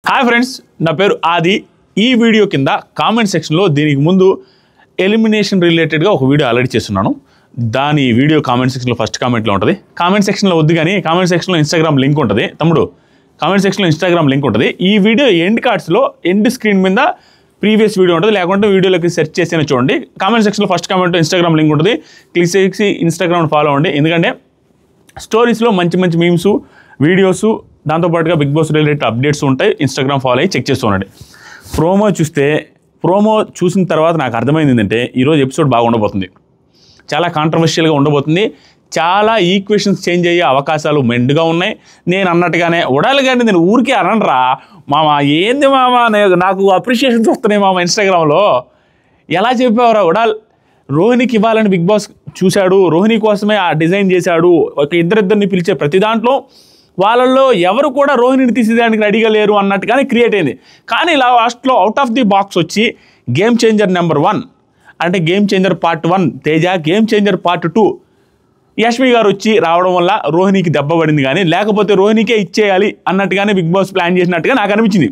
Hi friends నా పేరు ఆది ఈ వీడియో కింద కామెంట్ సెక్షన్లో దీనికి ముందు ఎలిమినేషన్ రిలేటెడ్గా ఒక వీడియో ఆల్రెడీ చేస్తున్నాను దాని వీడియో కామెంట్ సెక్షన్లో ఫస్ట్ కామెంట్లో ఉంటుంది కామెంట్ సెక్షన్లో వద్దు కానీ కామెంట్ సెక్షన్లో ఇన్స్టాగ్రామ్ లింక్ ఉంటుంది తమ్ముడు కామెంట్ సెక్షన్లో ఇన్స్టాగ్రామ్ లింక్ ఉంటుంది ఈ వీడియో ఎండ్ కార్డ్స్లో ఎండ్ స్క్రీన్ మీద ప్రీవియస్ వీడియో ఉంటుంది లేకుంటే వీడియోలోకి సెర్చ్ చేసి చూడండి కామెంట్ సెక్షన్లో ఫస్ట్ కామెంట్ ఇన్స్టాగ్రామ్ లింక్ ఉంటుంది క్లిక్ చేసి ఇన్స్టాగ్రామ్ ఫాలో అవ్వండి ఎందుకంటే స్టోరీస్లో మంచి మంచి మీమ్స్ వీడియోస్ దాంతోపాటుగా బిగ్ బాస్ రిలేటెడ్ అప్డేట్స్ ఉంటాయి ఇన్స్టాగ్రామ్ ఫాలో అయ్యి చెక్ చేస్తూ ఉండండి ప్రోమో చూస్తే ప్రోమో చూసిన తర్వాత నాకు అర్థమైంది ఏంటంటే ఈరోజు ఎపిసోడ్ బాగా ఉండబోతుంది చాలా కాంట్రవర్షియల్గా ఉండబోతుంది చాలా ఈక్వేషన్స్ చేంజ్ అయ్యే అవకాశాలు మెండుగా ఉన్నాయి నేను అన్నట్టుగానే ఉడాలి కానీ నేను ఊరికే అనరా మామ ఏంది మామ నే- నాకు అప్రిషియేషన్స్ వస్తున్నాయి మామ ఇన్స్టాగ్రామ్లో ఎలా చెప్పావురా ఉడాల్ రోహిణికి ఇవ్వాలని బిగ్ బాస్ చూశాడు రోహిణి కోసమే ఆ డిజైన్ చేశాడు ఒక ఇద్దరిద్దరిని పిలిచే ప్రతి దాంట్లో వాళ్ళల్లో ఎవరు కూడా రోహిణిని తీసేదానికి రెడీగా లేరు అన్నట్టుగానే క్రియేట్ అయింది కానీ లాస్ట్లో అవుట్ ఆఫ్ ది బాక్స్ వచ్చి గేమ్ చేంజర్ నెంబర్ వన్ అంటే game changer part one Teja game changer part two Yashmi garu వచ్చి రావడం వల్ల రోహిణికి దెబ్బ పడింది కానీ లేకపోతే రోహిణికే ఇచ్చేయాలి అన్నట్టుగానే బిగ్ బాస్ ప్లాన్ చేసినట్టుగా నాకు అనిపించింది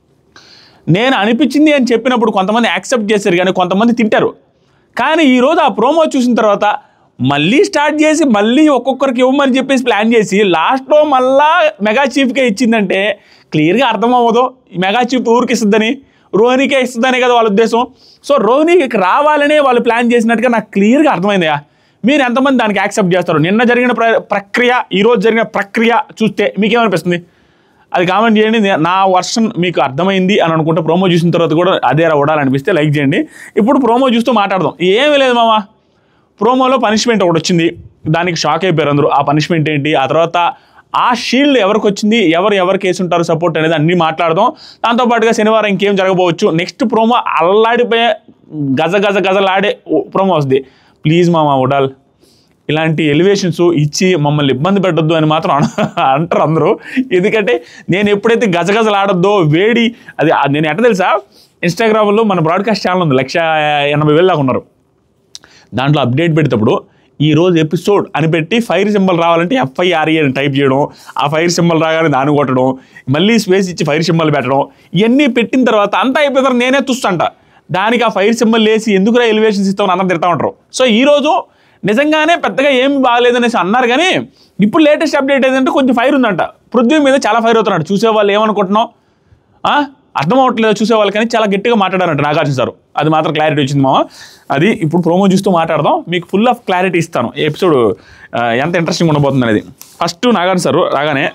నేను అనిపించింది అని చెప్పినప్పుడు కొంతమంది యాక్సెప్ట్ చేశారు కానీ కొంతమంది తింటారు కానీ ఈరోజు ఆ ప్రోమో చూసిన తర్వాత మళ్ళీ స్టార్ట్ చేసి మళ్ళీ ఒక్కొక్కరికి ఇవ్వమని చెప్పేసి ప్లాన్ చేసి లాస్ట్లో మళ్ళా మెగా చీఫ్కే ఇచ్చిందంటే క్లియర్గా అర్థమవ్వదు ఈ మెగా చీఫ్ ఊరికి ఇస్తుందని రోహిణికే ఇస్తుందనే కదా వాళ్ళ ఉద్దేశం సో రోహిణికి రావాలనే వాళ్ళు ప్లాన్ చేసినట్టుగా నాకు క్లియర్గా అర్థమైందా మీరు ఎంతమంది దానికి యాక్సెప్ట్ చేస్తారు నిన్న జరిగిన ప్ర ప్రక్రియ ఈరోజు జరిగిన ప్రక్రియ చూస్తే మీకేమనిపిస్తుంది అది కామెంట్ చేయండి నే- నా వర్షన్ మీకు అర్థమైంది అని అనుకుంటే ప్రోమో చూసిన తర్వాత కూడా అదే ఉండాలనిపిస్తే లైక్ చేయండి ఇప్పుడు ప్రోమో చూస్తూ మాట్లాడదాం ఏమీ లేదు మామ ప్రోమోలో పనిష్మెంట్ ఒకటి వచ్చింది దానికి షాక్ అయిపోయారు అందరూ ఆ పనిష్మెంట్ ఏంటి ఆ తర్వాత ఆ షీల్డ్ ఎవరికి వచ్చింది ఎవరు ఎవరు కేసు ఉంటారు సపోర్ట్ అనేది అన్నీ మాట్లాడదాం దాంతోపాటుగా శనివారం ఇంకేం జరగబోవచ్చు నెక్స్ట్ ప్రోమో అల్లాడిపోయే గజ గజ గజలాడే ప్రోమో వస్తుంది ప్లీజ్ మామ ఉడాల్ ఇలాంటి ఎలివేషన్స్ ఇచ్చి మమ్మల్ని ఇబ్బంది పెట్టొద్దు అని మాత్రం అన- అంటారు అందరూ ఎందుకంటే నేను ఎప్పుడైతే గజగజలాడొద్దో వేడి అది ఆ- నేను ఎట్ట తెలుసా ఇన్స్టాగ్రామ్లో మన బ్రాడ్కాస్ట్ ఛానల్ ఉంది లక్ష ఎనభై వేలు దాకా ఉన్నారు దాంట్లో అప్డేట్ పెట్టేటప్పుడు ఈ రోజు ఎపిసోడ్ అని పెట్టి ఫైర్ సింబల్ రావాలంటే ఎఫ్ఐఆర్ఏ అని టైప్ చేయడం ఆ ఫైర్ సింబల్ రాగానే దాన్ని కొట్టడం మళ్ళీ స్పేస్ ఇచ్చి ఫైర్ సింబల్ పెట్టడం ఇవన్నీ పెట్టిన తర్వాత అంతా అయిపోయిన తర్వాత నేనే తుస్తంట దానికి ఆ ఫైర్ సింబల్ వేసి ఎందుకురా ఎలివేషన్స్ ఇస్తామని అందరూ తిడతా ఉంటారు సో ఈ రోజు నిజంగానే పెద్దగా ఏం బాగాలేదనేసి అన్నారు కానీ ఇప్పుడు లేటెస్ట్ అప్డేట్ ఏంటంటే కొంచెం ఫైర్ ఉందంట పృథ్వీ మీద చాలా ఫైర్ అవుతున్నాడు చూసే వాళ్ళు ఏమనుకుంటున్నాం ఆ? అర్థం అవ్వట్లేదు చూసే వాళ్ళకని చాలా గట్టిగా మాట్లాడారంట నాగార్జున సార్ అది మాత్రం క్లారిటీ వచ్చింది మామ అది ఇప్పుడు ప్రోమో చూస్తూ మాట్లాడదాం మీకు ఫుల్ ఆఫ్ క్లారిటీ ఇస్తాను ఈ ఎపిసోడ్ ఆ, ఎంత ఇంట్రెస్టింగ్ ఉండబోతుంది అనేది ఫస్ట్ నాగార్జున సార్ రాగానే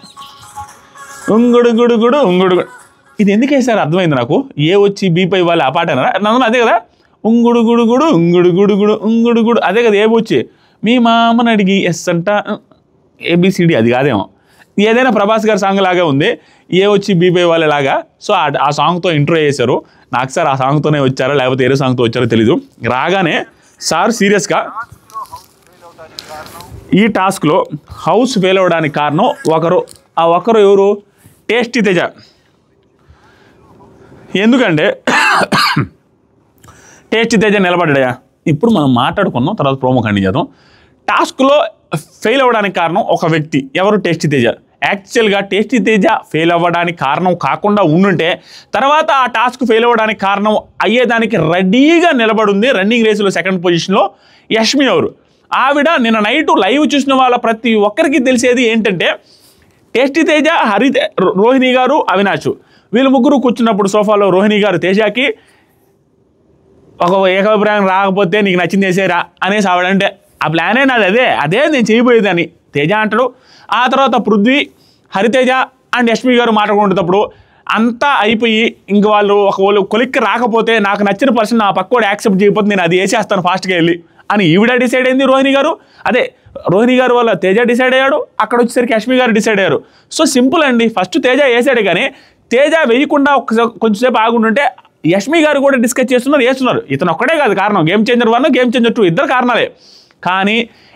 ఉంగుడు గుడు గుడు ఉంగుడు గుడు. ఇది ఎందుకు వేసారు అర్థమైంది నాకు ఏ వచ్చి బీపై వాళ్ళు ఆ పాటనా నన్ను అదే కదా ఉంగుడు గుడు గుడు ఉంగుడు గుడు గుడు ఉంగుడు గుడు అదే కదా ఏ వచ్చి మీ మామని అడిగి ఎస్ అంట ఏబిసిడి అది కాదేమో ఏదైనా ప్రభాస్ గారి సాంగ్ లాగే ఉంది ఏ వచ్చి బీపై వాళ్ళలాగా సో ఆ- ఆ సాంగ్తో ఇంట్రో చేశారు నాకు సార్ ఆ సాంగ్తోనే వచ్చారో లేకపోతే ఏదో సాంగ్తో వచ్చారో తెలీదు రాగానే సార్ సీరియస్గా ఈ టాస్క్లో హౌస్ ఫెయిల్ అవ్వడానికి కారణం ఒకరు ఆ ఒకరు ఎవరు టేస్టీ తేజ ఎందుకంటే టేస్టీ తేజ నిలబడ్డాయా ఇప్పుడు మనం మాట్లాడుకున్నాం తర్వాత ప్రోమో కండి చేద్దాం టాస్క్లో ఫెయిల్ అవ్వడానికి కారణం ఒక వ్యక్తి ఎవరు టేస్టీ తేజ యాక్చువల్గా టేస్టీ తేజ ఫెయిల్ అవ్వడానికి కారణం కాకుండా ఉండుంటే తర్వాత ఆ టాస్క్ ఫెయిల్ అవ్వడానికి కారణం అయ్యేదానికి రెడీగా నిలబడింది రన్నింగ్ రేసులో సెకండ్ పొజిషన్లో యష్మి ఎవరు ఆవిడ నిన్న నైట్ లైవ్ చూసిన వాళ్ళ ప్రతి ఒక్కరికి తెలిసేది ఏంటంటే టేస్టీ తేజ హరి రో- రోహిణి గారు అవినాష్ వీళ్ళు ముగ్గురు కూర్చున్నప్పుడు సోఫాలో రోహిణి గారు తేజకి ఒక ఏకాభిప్రాయం రాకపోతే నీకు నచ్చింది చేసేరా అనేసి ఆవిడంటే ఆ ప్లానే నాది అదే అదే నేను చేయబోయేదని తేజ అంటాడు ఆ తర్వాత పృథ్వీ హరితేజ అండ్ యష్మి గారు మాట్లాడుకునేటప్పుడు అంతా అయిపోయి ఇంక వాళ్ళు ఒక వాళ్ళు కొలిక్కి రాకపోతే నాకు నచ్చిన పర్సన్ నా పక్కోడు యాక్సెప్ట్ చేయకపోతే నేను అది వేసేస్తాను ఫాస్ట్గా వెళ్ళి అని ఈవిడ డిసైడ్ అయింది రోహిణి గారు అదే రోహిణి గారు వాళ్ళ తేజ డిసైడ్ అయ్యాడు అక్కడ వచ్చేసరికి యష్మి గారు డిసైడ్ అయ్యారు సో సింపుల్ అండి ఫస్ట్ తేజ వేసాడు కానీ తేజ వేయకుండా ఒక కొంచెంసేపు ఆగుంటుంటే యష్మి గారు కూడా డిస్కస్ చేస్తున్నారు వేస్తున్నారు ఇతను ఒక్కడే కాదు కారణం game changer one game changer two ఇద్దరు కారణాలే కానీ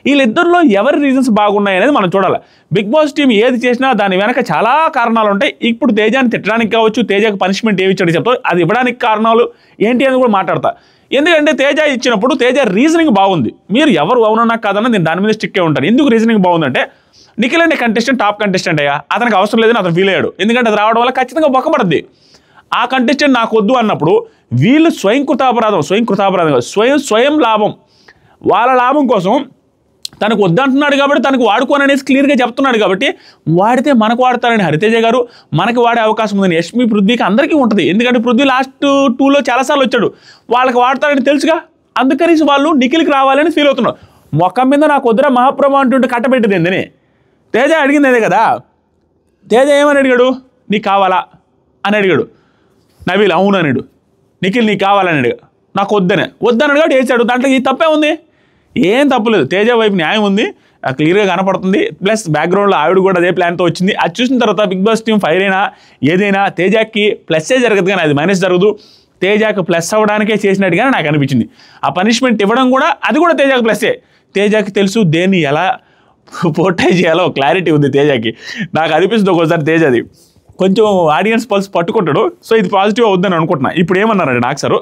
వీళ్ళిద్దరిలో ఎవరి రీజన్స్ బాగున్నాయి అనేది మనం చూడాలి బిగ్ బాస్ టీం ఏది చేసినా దాని వెనక చాలా కారణాలు ఉంటాయి ఇప్పుడు తేజాన్ని తిట్టడానికి కావచ్చు తేజకు పనిష్మెంట్ ఏమి ఇచ్చాడు చెప్తా అది ఇవ్వడానికి కారణాలు ఏంటి అని కూడా మాట్లాడతా ఎందుకంటే తేజ ఇచ్చినప్పుడు తేజ రీజనింగ్ బాగుంది మీరు ఎవరు అవునన్నా కాదన్నా నేను దాని మీద స్టిక్కే ఉంటాను ఎందుకు రీజనింగ్ బాగుందంటే నిఖిల్ అనే కంటెస్టెంట్ టాప్ కంటెస్టెంట్ అయ్యా అతనికి అవసరం లేదని అతను ఫీల్ అయ్యాడు ఎందుకంటే అది రావడం వల్ల ఖచ్చితంగా బొక్కపడుద్ది ఆ కంటెస్టెంట్ నాకు వద్దు అన్నప్పుడు వీళ్ళు స్వయం కృతాపరాధం స్వయం కృతాపరాధం కాదు స్వయం స్వయం లాభం వాళ్ళ లాభం కోసం తనకు వద్దంటున్నాడు కాబట్టి తనకు వాడుకోననేసి క్లియర్గా చెప్తున్నాడు కాబట్టి వాడితే మనకు వాడతారని హరితేజ గారు మనకి వాడే అవకాశం ఉందని యష్మి పృథ్వీకి అందరికీ ఉంటుంది ఎందుకంటే పృథ్వీ లాస్ట్ టూలో చాలాసార్లు వచ్చాడు వాళ్ళకి వాడతారని తెలుసుగా అందుకని వాళ్ళు నిఖిల్కి రావాలని ఫీల్ అవుతున్నారు మొక్కం మీద నాకు వద్దురా మహాప్రభు అంటుంటే కట్టబెట్టింది ఏందని తేజ అడిగింది అదే కదా తేజ ఏమని అడిగాడు నీకు కావాలా అని అడిగాడు నవీల్ అవును అన్నాడు నిఖిల్ నీకు కావాలని అడిగా నాకు వద్దనే వద్దన్నాడు కాబట్టి వేసాడు దాంట్లో ఈ తప్పే ఉంది ఏం తప్పులేదు తేజ వైపు న్యాయం ఉంది ఆ క్లియర్గా కనపడుతుంది ప్లస్ బ్యాక్గ్రౌండ్లో ఆవిడ కూడా అదే ప్లాన్తో వచ్చింది అది చూసిన తర్వాత బిగ్ బాస్ టీం ఫైర్ అయినా ఏదైనా తేజాకి ప్లస్సే జరగదు కానీ అది మైనస్ జరగదు తేజాకి ప్లస్ అవ్వడానికే చేసినట్టుగానే నాకు అనిపించింది ఆ పనిష్మెంట్ ఇవ్వడం కూడా అది కూడా తేజాకి ప్లస్సే తేజాకి తెలుసు దేన్ని ఎలా పోర్ట్రే చేయాలో క్లారిటీ ఉంది తేజాకి నాకు అనిపిస్తుంది ఒక్కోసారి తేజాది కొంచెం ఆడియన్స్ పల్స్ పట్టుకుంటాడు సో ఇది పాజిటివ్ అవుద్దని అనుకుంటున్నా ఇప్పుడు ఏమన్నారండి నాకు సారు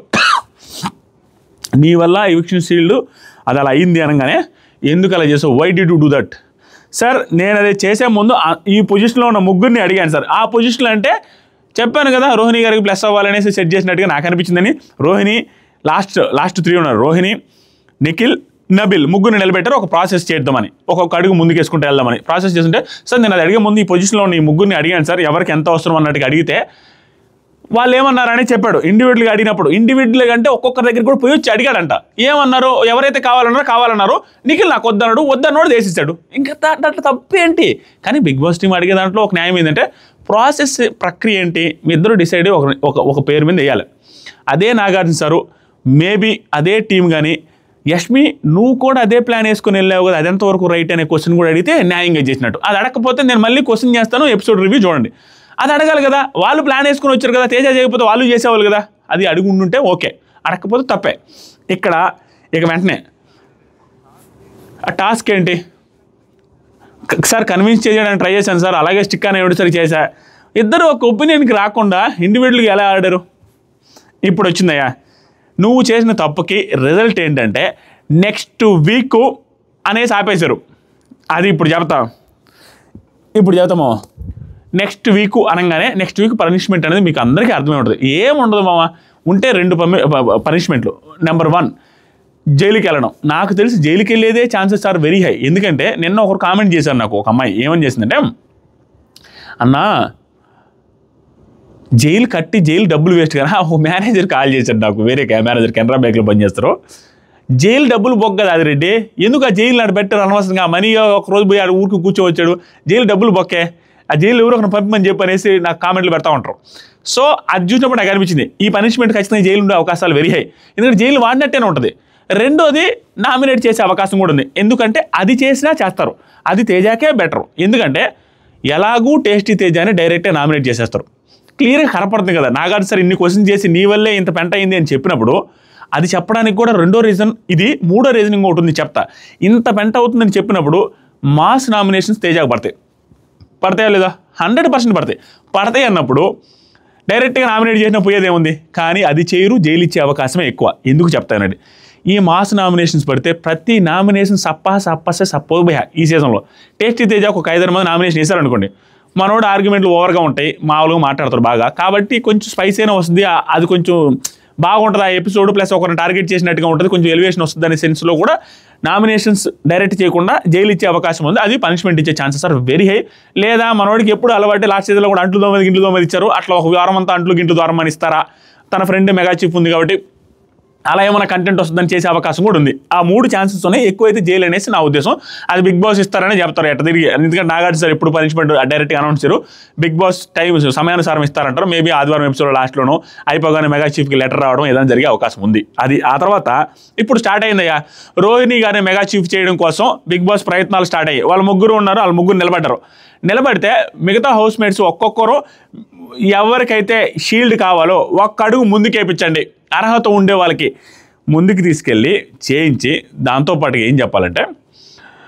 నీ వల్ల ఎవిక్షన్ సీల్డ్ అది అలా అయింది అనగానే ఎందుకు అలా చేసావు why did to do that sir నేను అది చేసే ముందు ఆ- ఈ పొజిషన్లో ఉన్న ముగ్గురిని అడిగాను సార్ ఆ పొజిషన్లో అంటే చెప్పాను కదా రోహిణి గారికి ప్లస్ అవ్వాలనేసి సెట్ చేసినట్టుగా నాకు అనిపించిందని రోహిణి లాస్ట్ లాస్ట్ త్రీ ఉన్నారు రోహిణి నిఖిల్ నబిల్ ముగ్గురిని నిలబెట్టారు ఒక ప్రాసెస్ చేద్దామని ఒక్కొక్క అడుగు ముందుకేసుకుంటూ వెళ్దామని ప్రాసెస్ చేస్తుంటే సార్ నేను అది అడిగే ముందు ఈ పొజిషన్లో ఉన్న ఈ ముగ్గురిని అడిగాను సార్ ఎవరికి ఎంత అవసరం అన్నట్టుగా అడిగితే వాళ్ళు ఏమన్నారని చెప్పాడు ఇండివిజువల్గా అడిగినప్పుడు ఇండివిజువల్గా అంటే ఒక్కొక్కరి దగ్గర కూడా పోయి వచ్చి అడిగాడంట ఏమన్నారు ఎవరైతే కావాలన్నారో కావాలన్నారో నిఖిల్ నాకు వద్దన్నాడు వద్దన్నాడు వేసిస్తాడు ఇంకా దా- దాంట్లో తప్పేంటి కానీ బిగ్ బాస్ టీం అడిగే దాంట్లో ఒక న్యాయం ఏంటంటే ప్రాసెస్ ప్రక్రియ ఏంటి మీ ఇద్దరు డిసైడ్ ఒక ఒక ఒక పేరు మీద వేయాలి అదే నాగార్జున సారు మేబీ అదే టీం కానీ యష్మి నువ్వు కూడా అదే ప్లాన్ వేసుకొని వెళ్ళావు కదా అదెంతవరకు రైట్ అనే క్వశ్చన్ కూడా అడిగితే న్యాయంగా చేసినట్టు అది అడగకపోతే నేను మళ్ళీ క్వశ్చన్ చేస్తాను ఎపిసోడ్ రివ్యూ చూడండి అది అడగాలి కదా వాళ్ళు ప్లాన్ వేసుకొని వచ్చారు కదా తేజ చేయకపోతే వాళ్ళు చేసేవాళ్ళు కదా అది అడిగి ఉండుంటే ఓకే అడగకపోతే తప్పే ఇక్కడ ఇక వెంటనే ఆ టాస్క్ ఏంటి క- సార్ కన్విన్స్ చేయడానికి ట్రై చేశాను సార్ అలాగే స్టిక్ అని ఎవడు సరి చేశా ఇద్దరు ఒక ఒపీనియన్కి రాకుండా ఇండివిజువల్గా ఎలా ఆడారు ఇప్పుడు వచ్చిందయ్యా నువ్వు చేసిన తప్పుకి రిజల్ట్ ఏంటంటే నెక్స్ట్ వీక్ అనేసి ఆపేశారు అది ఇప్పుడు చెప్తా ఇప్పుడు చెప్తాము నెక్స్ట్ వీక్ అనగానే నెక్స్ట్ వీక్ పనిష్మెంట్ అనేది మీకు అందరికీ అర్థమై ఉంటుంది ఏముండదు మామ ఉంటే రెండు పనిష్మెంట్లు నెంబర్ వన్ జైలుకి వెళ్ళడం నాకు తెలిసి జైలుకి వెళ్ళేదే ఛాన్సెస్ ఆర్ వెరీ హై ఎందుకంటే నిన్న ఒకరు కామెంట్ చేశారు నాకు ఒక అమ్మాయి ఏమని చేసిందంటే అన్నా జైలు కట్టి జైలు డబ్బులు వేస్ట్ కదా ఓ మేనేజర్ కాల్ చేశాడు నాకు వేరే కా- మేనేజర్ కెనరా బ్యాంక్లో పనిచేస్తారు జైలు డబ్బులు బొగ్గదు అది రెడ్డి ఎందుకు ఆ జైలు నాడు పెట్టారు అనవసరంగా మనీ ఒక రోజు పోయి ఆడ ఊరికి కూర్చోవచ్చాడు జైలు డబ్బులు బొక్కే ఆ జైలు ఎవరో ఒకరిని పంపమని చెప్పి అనేసి నాకు కామెంట్లు పెడతా ఉంటారు సో అది చూసినప్పుడు నాకు అనిపించింది ఈ పనిష్మెంట్ ఖచ్చితంగా జైలు ఉండే అవకాశాలు వెరీ హై ఎందుకంటే జైలు వాడినట్టేనే ఉంటుంది రెండోది నామినేట్ చేసే అవకాశం కూడా ఉంది ఎందుకంటే అది చేసినా చేస్తారు అది తేజాకే బెటర్ ఎందుకంటే ఎలాగూ టేస్టీ తేజాని డైరెక్ట్గా నామినేట్ చేసేస్తారు క్లియర్గా కనపడుతుంది కదా నాగార్జున సార్ ఇన్ని క్వశ్చన్ చేసి నీ వల్లే ఇంత పెంట అయింది అని చెప్పినప్పుడు అది చెప్పడానికి కూడా రెండో రీజన్ ఇది మూడో రీజన్ ఇంకోటి ఉంది చెప్తా ఇంత పెంట అవుతుందని చెప్పినప్పుడు మాస్ నామినేషన్స్ తేజాకు పడతాయి పడతాయా లేదా హండ్రెడ్ పర్సెంట్ పడతాయి పడతాయి అన్నప్పుడు డైరెక్ట్గా నామినేట్ చేసిన పోయేది ఏముంది కానీ అది చేయరు జైలు ఇచ్చే అవకాశమే ఎక్కువ ఎందుకు చెప్తానండి ఈ మాస్ నామినేషన్స్ పడితే ప్రతి నామినేషన్ సప్పా సప్పసే సప్పోబోయా ఈ సీజన్లో టేస్టీ తేజ ఒక ఐదారు మంది నామినేషన్ వేశారనుకోండి మనోడు ఆర్గ్యుమెంట్లు ఓవర్గా ఉంటాయి మామూలుగా మాట్లాడతారు బాగా కాబట్టి కొంచెం స్పైస్ అయినా వస్తుంది ఆ- అది కొంచెం బాగుంటుంది ఆ ఎపిసోడ్ ప్లస్ ఒకరిని టార్గెట్ చేసినట్టుగా ఉంటుంది కొంచెం ఎలివేషన్ వస్తుంది అనే సెన్స్లో కూడా నామినేషన్స్ డైరెక్ట్ చేయకుండా జైలు ఇచ్చే అవకాశం ఉంది అది పనిష్మెంట్ ఇచ్చే ఛాన్సెస్ ఆర్ వెరీ హై లేదా మనోడికి ఎప్పుడు అలవాటు లాస్ట్ సీజన్లో కూడా అంట్లు దోమది గింట్లు దోమది ఇచ్చారు అట్లా ఒక వారం అంతా అంట్లు గింట్లు ద్వారం అని ఇస్తారా తన ఫ్రెండ్ మెగా చీఫ్ ఉంది కాబట్టి అలా ఏమైనా కంటెంట్ వస్తుందని చేసే అవకాశం కూడా ఉంది ఆ మూడు ఛాన్సెస్ ఉన్నాయి ఎక్కువైతే జైలు అనేసి నా ఉద్దేశం అది బిగ్ బాస్ ఇస్తారని చెప్తారు ఎట్ట తిరిగి ఎందుకంటే నాగార్జున సార్ ఎప్పుడు పనిష్మెంట్ డైరెక్ట్గా అనౌన్స్ చేయరు బిగ్ బాస్ టైం సమయానుసారం ఇస్తారంటారు మేబీ ఆదివారం ఎపిసోడ్ లాస్ట్లోనూ అయిపోగానే మెగా చీఫ్కి లెటర్ రావడం ఏదైనా జరిగే అవకాశం ఉంది అది ఆ తర్వాత ఇప్పుడు స్టార్ట్ అయిందయ్యా రోహిణి గారిని మెగా చీఫ్ చేయడం కోసం బిగ్ బాస్ ప్రయత్నాలు స్టార్ట్ అయ్యాయి వాళ్ళ ముగ్గురు ఉన్నారు వాళ్ళ ముగ్గురు నిలబడ్డారు నిలబడితే మిగతా హౌస్ మేట్స్ ఒక్కొక్కరు ఎవరికైతే షీల్డ్ కావాలో ఒక్క అడుగు ముందుకేపించండి అర్హత ఉండే వాళ్ళకి ముందుకు తీసుకెళ్ళి చేయించి దాంతోపాటుగా ఏం చెప్పాలంటే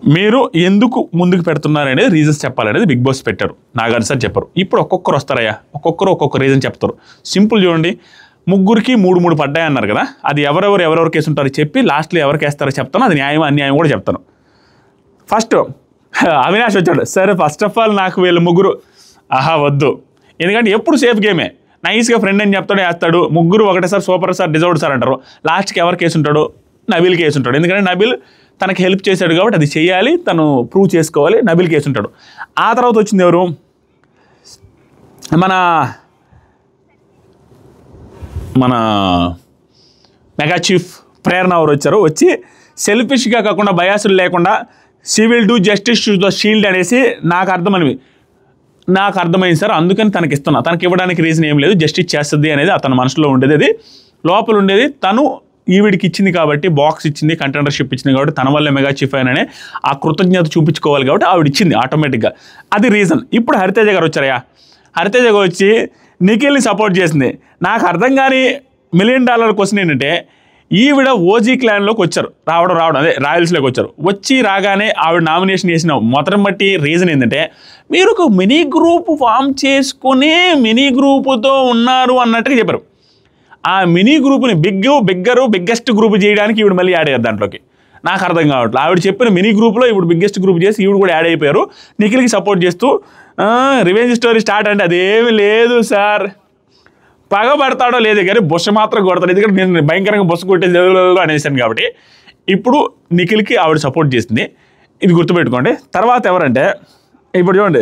మీరు ఎందుకు ముందుకు పెడుతున్నారు అనేది రీజన్స్ చెప్పాలనేది బిగ్ బాస్ పెట్టారు నాగార్జున సార్ చెప్పారు ఇప్పుడు ఒక్కొక్కరు వస్తారయ్యా ఒక్కొక్కరు ఒక్కొక్క రీజన్ చెప్తారు సింపుల్ చూడండి ముగ్గురికి మూడు మూడు పడ్డాయి అన్నారు కదా అది ఎవరెవరు ఎవరెవరు కేసు ఉంటారో చెప్పి లాస్ట్లో ఎవరికి వేస్తారో చెప్తాను అది న్యాయం అన్యాయం కూడా చెప్తాను ఫస్ట్ అవినాష్ వచ్చాడు సరే ఫస్ట్ ఆఫ్ ఆల్ నాకు వీళ్ళు ముగ్గురు ఆహా వద్దు ఎందుకంటే ఎప్పుడు సేఫ్ గేమే నైస్గా ఫ్రెండ్ అని చెప్తాడు వేస్తాడు ముగ్గురు ఒకటేసారి సూపర్ సార్ డిజర్వ్డ్ సార్ అంటారు లాస్ట్కి ఎవరు కేసు ఉంటాడు నబీల్ కేసు ఉంటాడు ఎందుకంటే నబీల్ తనకి హెల్ప్ చేశాడు కాబట్టి అది చేయాలి తను ప్రూవ్ చేసుకోవాలి నబీల్ కేసు ఉంటాడు ఆ తర్వాత వచ్చింది ఎవరు మన మన మెగా చీఫ్ ప్రేరణ ఎవరు వచ్చారు వచ్చి సెల్ఫిష్గా కాకుండా బయాసులు లేకుండా civil do justice to the shield అనేసి నాకు అర్థమైనవి నాకు అర్థమైంది సార్ అందుకని తనకి ఇస్తున్నా తనకి ఇవ్వడానికి రీజన్ ఏం లేదు జస్టిస్ చేస్తుంది అనేది అతని మనసులో ఉండేది అది లోపల ఉండేది తను ఈవిడికి ఇచ్చింది కాబట్టి బాక్స్ ఇచ్చింది కంటెండర్షిప్ ఇచ్చింది కాబట్టి తన వల్ల మెగా చీఫ్ అయిననే ఆ కృతజ్ఞత చూపించుకోవాలి కాబట్టి ఆవిడ ఇచ్చింది ఆటోమేటిక్గా అది రీజన్ ఇప్పుడు హరితేజ గారు వచ్చారయ్యా హరితేజ గారు వచ్చి నిఖిల్ని సపోర్ట్ చేసింది నాకు అర్థం కాని మిలియన్ డాలర్ క్వశ్చన్ ఏంటంటే ఈవిడ ఓజీ క్లాన్లోకి వచ్చారు రావడం రావడం అదే రాయల్స్లోకి వచ్చారు వచ్చి రాగానే ఆవిడ నామినేషన్ చేసిన మొదటి బట్టి రీజన్ ఏంటంటే మీరు ఒక మినీ గ్రూప్ ఫామ్ చేసుకుని మినీ గ్రూపుతో ఉన్నారు అన్నట్టుగా చెప్పారు ఆ మినీ గ్రూప్ని బిగ్ బిగ్గరు బిగ్గెస్ట్ గ్రూప్ చేయడానికి ఈవిడ మళ్ళీ యాడ్ అయ్యారు దాంట్లోకి నాకు అర్థం కావట్లేదు ఆవిడ చెప్పిన మినీ గ్రూప్లో ఇప్పుడు బిగ్గెస్ట్ గ్రూప్ చేసి ఈవిడ కూడా యాడ్ అయిపోయారు నిఖిల్కి సపోర్ట్ చేస్తూ రివెంజ్ స్టోరీ స్టార్ట్ అంటే అదేమి లేదు సార్ పగ పడతాడో లేదు కానీ బుష మాత్రం కొడతాడు ఎందుకంటే నేను భయంకరంగా బుస కొట్టేది అనేసాను కాబట్టి ఇప్పుడు నిఖిల్కి ఆవిడ సపోర్ట్ చేసింది ఇది గుర్తుపెట్టుకోండి తర్వాత ఎవరంటే ఇప్పుడు చూడండి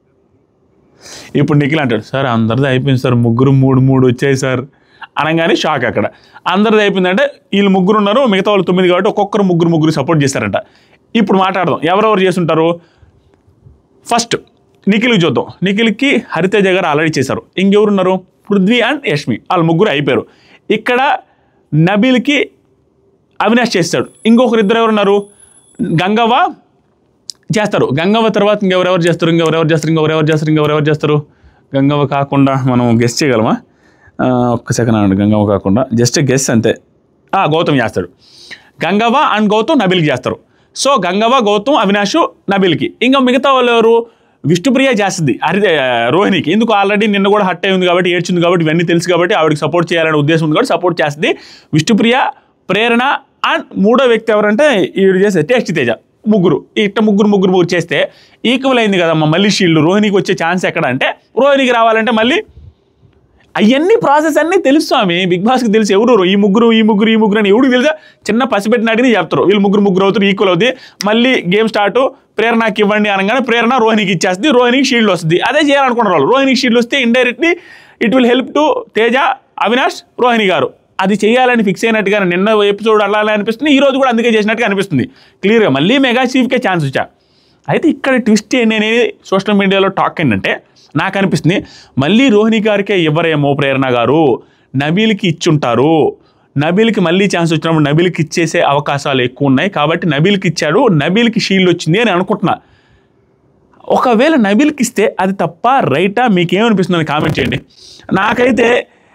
ఇప్పుడు నిఖిల్ అంటాడు సార్ అందరిది అయిపోయింది సార్ ముగ్గురు మూడు మూడు వచ్చాయి సార్ అనగానే షాక్ అక్కడ అందరిది అయిపోయిందంటే వీళ్ళు ముగ్గురు ఉన్నారు మిగతా వాళ్ళు తొమ్మిది కాబట్టి ఒక్కొక్కరు ముగ్గురు ముగ్గురు సపోర్ట్ చేస్తారంట ఇప్పుడు మాట్లాడదాం ఎవరెవరు చేస్తుంటారు ఫస్ట్ నిఖిల్కి చూద్దాం నిఖిల్కి హరితేజ గారు ఆల్రెడీ చేశారు ఇంకెవరున్నారు పృథ్వీ అండ్ యష్మి వాళ్ళు ముగ్గురు అయిపోయారు ఇక్కడ నబీల్కి అవినాష్ చేస్తాడు ఇంకొకరు ఇద్దరు ఎవరున్నారు గంగవ్వ చేస్తారు గంగవ్వ తర్వాత ఇంకెవరెవరు చేస్తారు ఇంకెవరెవరు చేస్తారు ఇంకెవరెవరు చేస్తారు ఇంకెవరెవరు చేస్తారు గంగవ్వ కాకుండా మనం గెస్ చేయగలమా ఆ, ఒక్క సెకండ్ అనండి గంగవ్వ కాకుండా జస్ట్ గెస్ అంతే ఆ, గౌతమ్ చేస్తాడు గంగవ్వ అండ్ గౌతమ్ నబిల్కి చేస్తారు సో గంగవ్వ గౌతమ్ అవినాష్ నబిల్కి ఇంకా మిగతా వాళ్ళు ఎవరు విష్ణుప్రియ చేస్తుంది హరి రోహిణికి ఎందుకు ఆల్రెడీ నిన్న కూడా హట్ అయి ఉంది కాబట్టి ఏడ్చింది కాబట్టి ఇవన్నీ తెలుసు కాబట్టి ఆవిడకి సపోర్ట్ చేయాలనే ఉద్దేశం ఉంది కాబట్టి సపోర్ట్ చేస్తుంది విష్ణుప్రియ ప్రేరణ అండ్ మూడో వ్యక్తి ఎవరంటే ఈవిడ చేసే టేస్ట్ తేజ ముగ్గురు ఇట్ట ముగ్గురు ముగ్గురు ముగ్గురు చేస్తే ఈక్వల్ అయింది కదమ్మా మళ్ళీ షీల్డ్ రోహిణికి వచ్చే ఛాన్స్ ఎక్కడ అంటే రోహిణికి రావాలంటే మళ్ళీ అవన్నీ ప్రాసెస్ అన్నీ తెలుసు స్వామి బిగ్ బాస్కి తెలుసు ఎవరు ఈ ముగ్గురు ఈ ముగ్గురు ఈ ముగ్గురు అని ఎవరికి తెలుసా చిన్న పసిపెట్టిన అడిగి చెప్తారు వీళ్ళు ముగ్గురు ముగ్గురు అవుతారు ఈక్వల్ అవుతుంది మళ్ళీ గేమ్ స్టార్ట్ ప్రేరణకి ఇవ్వండి అనగానే ప్రేరణ రోహిణికి ఇచ్చేస్తుంది రోహిణికి షీల్డ్ వస్తుంది అదే చేయాలనుకుంటారు వాళ్ళు రోహిణికి షీల్డ్ వస్తే indirectly it will help to Teja Avinash Rohini garu అది చేయాలని ఫిక్స్ అయినట్టుగా నిన్న ఎపిసోడ్ అలా అలా అనిపిస్తుంది ఈ రోజు కూడా అందుకే చేసినట్టుగా అనిపిస్తుంది క్లియర్గా మళ్ళీ మెగా చీఫ్కే ఛాన్స్ వచ్చా అయితే ఇక్కడ ట్విస్ట్ ఏంటి అనేది సోషల్ మీడియాలో టాక్ ఏంటంటే నాకు అనిపిస్తుంది మళ్ళీ రోహిణి గారికే ఇవ్వరేమో ప్రేరణ గారు నబీల్కి ఇచ్చుంటారు నబీల్కి మళ్ళీ ఛాన్స్ వచ్చినప్పుడు నబీల్కి ఇచ్చేసే అవకాశాలు ఎక్కువ ఉన్నాయి కాబట్టి నబీల్కి ఇచ్చాడు నబీల్కి షీల్డ్ వచ్చింది అని అనుకుంటున్నా ఒకవేళ నబీల్కి ఇస్తే అది తప్ప రైటా మీకేమనిపిస్తుంది అని కామెంట్ చేయండి నాకైతే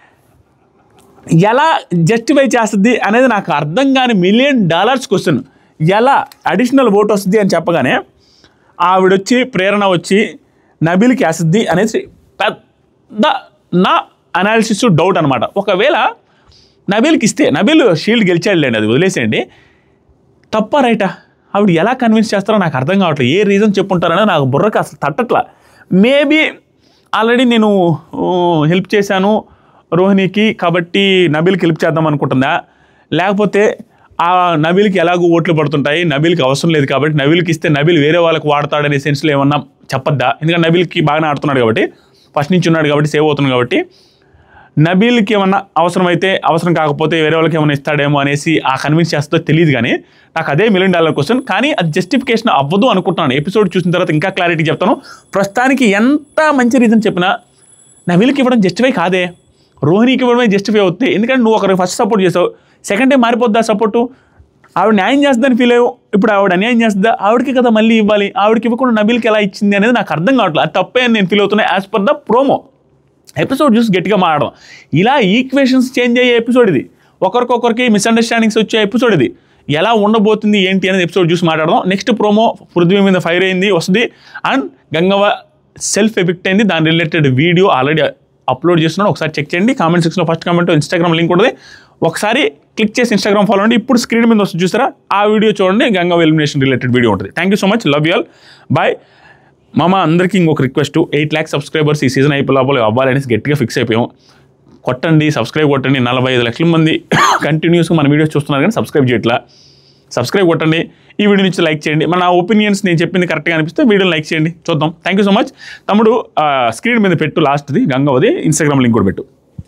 ఎలా జస్టిఫై చేస్తుంది అనేది నాకు అర్థం కాని మిలియన్ డాలర్స్ క్వశ్చన్ ఎలా అడిషనల్ ఓట్ వస్తుంది అని చెప్పగానే ఆవిడొచ్చి ప్రేరణ వచ్చి నబిల్కి వేస్తుంది అనేది పెద్ద నా అనాలిసిస్ డౌట్ అనమాట ఒకవేళ నబీల్కి ఇస్తే నబీల్ షీల్డ్ గెలిచాడులేండి అది వదిలేసేయండి తప్ప రైటా ఆవిడ ఎలా కన్విన్స్ చేస్తారో నాకు అర్థం కావట్లేదు ఏ రీజన్ చెప్పుంటారని నాకు బుర్రకి అసలు తట్టట్లా మేబీ ఆల్రెడీ నేను హెల్ప్ చేశాను రోహిణికి కాబట్టి నబీల్కి హెల్ప్ చేద్దాం అనుకుంటుందా లేకపోతే ఆ నబీల్కి ఎలాగో ఓట్లు పడుతుంటాయి నబీల్కి అవసరం లేదు కాబట్టి నబీల్కి ఇస్తే నబీల్ వేరే వాళ్ళకి వాడతాడనే సెన్స్లో ఏమన్నా చెప్పొద్దా ఎందుకంటే నబీల్కి బాగానే ఆడుతున్నాడు కాబట్టి ఫస్ట్ నుంచి ఉన్నాడు కాబట్టి సేవ్ అవుతున్నాడు కాబట్టి నబీల్కి ఏమన్నా అవసరమైతే అవసరం కాకపోతే వేరే వాళ్ళకి ఏమైనా ఇస్తాడేమో అనేసి ఆ కన్విన్స్ చేస్తుందో తెలియదు కానీ నాకు అదే మిలియన్ డాలర్ క్వశ్చన్ కానీ అది జస్టిఫికేషన్ అవ్వదు అనుకుంటున్నాను ఎపిసోడ్ చూసిన తర్వాత ఇంకా క్లారిటీ చెప్తాను ప్రస్తుతానికి ఎంత మంచి రీజన్ చెప్పినా నవీల్కి ఇవ్వడం జస్టిఫై కాదే రోహిణికి ఇవ్వడమే జస్టిఫై అవుతుంది ఎందుకంటే నువ్వు ఒకరికి ఫస్ట్ సపోర్ట్ చేసావు సెకండ్ టైం మారిపోద్దా సపోర్టు ఆవిడ న్యాయం చేస్తుందని ఫీల్ అయ్యావు ఇప్పుడు ఆవిడ అన్యాయం చేస్తుందా ఆవిడకి కదా మళ్ళీ ఇవ్వాలి ఆవిడకి ఇవ్వకుండా నబీల్కి ఎలా ఇచ్చింది అనేది నాకు అర్థం కావట్లేదు అది తప్పే అని నేను ఫీల్ అవుతున్నా as per the promo episode చూసి గట్టిగా మాట్లాడడం ఇలా ఈక్వేషన్స్ చేంజ్ అయ్యే ఎపిసోడ్ ఇది ఒకరికొకరికి మిస్అండర్స్టాండింగ్స్ వచ్చే ఎపిసోడ్ ఇది ఎలా ఉండబోతుంది ఏంటి అనేది ఎపిసోడ్ చూసి మాట్లాడదాం నెక్స్ట్ ప్రోమో పృథ్వీ మీద ఫైర్ అయింది వస్తుంది అండ్ గంగవ్వ సెల్ఫ్ ఎఫెక్ట్ అయింది దాని రిలేటెడ్ వీడియో ఆల్రెడీ అప్లోడ్ చేస్తున్నాను ఒకసారి చెక్ చేయండి కామెంట్ సెక్షన్లో ఫస్ట్ కామెంట్ ఇన్స్టాగ్రామ్ లింక్ ఉంటుంది ఒకసారి క్లిక్ చేసి ఇన్స్టాగ్రామ్ ఫాలో అండి ఇప్పుడు స్క్రీన్ మీద వస్తుంది చూసారా ఆ వీడియో చూడండి గంగవ్వ ఎలిమినేషన్ రిలేటెడ్ వీడియో ఉంటుంది thank you so much love you all bye మామ అందరికీ ఇంకొక రిక్వెస్ట్ ఎయిట్ ల్యాక్స్ సబ్స్క్రైబర్స్ ఈ సీజన్ అయిపోయి లోపల అవ్వాలనేసి గట్టిగా ఫిక్స్ అయిపోయాం కొట్టండి సబ్స్క్రైబ్ కొట్టండి నలభై ఐదు లక్షల మంది కంటిన్యూస్గా మన వీడియోస్ చూస్తున్నారు కానీ సబ్స్క్రైబ్ చేయట్లా సబ్స్క్రైబ్ కొట్టండి ఈ వీడియో నుంచి లైక్ చేయండి మన ఒపీనియన్స్ నేను చెప్పింది కరెక్ట్గా అనిపిస్తే వీడియోని లైక్ చేయండి చూద్దాం థ్యాంక్ యూ సో మచ్ తమ్ముడు స్క్రీన్ మీద పెట్టు లాస్ట్ది గంగవది ఇన్స్టాగ్రామ్ లింక్ కూడా పెట్టు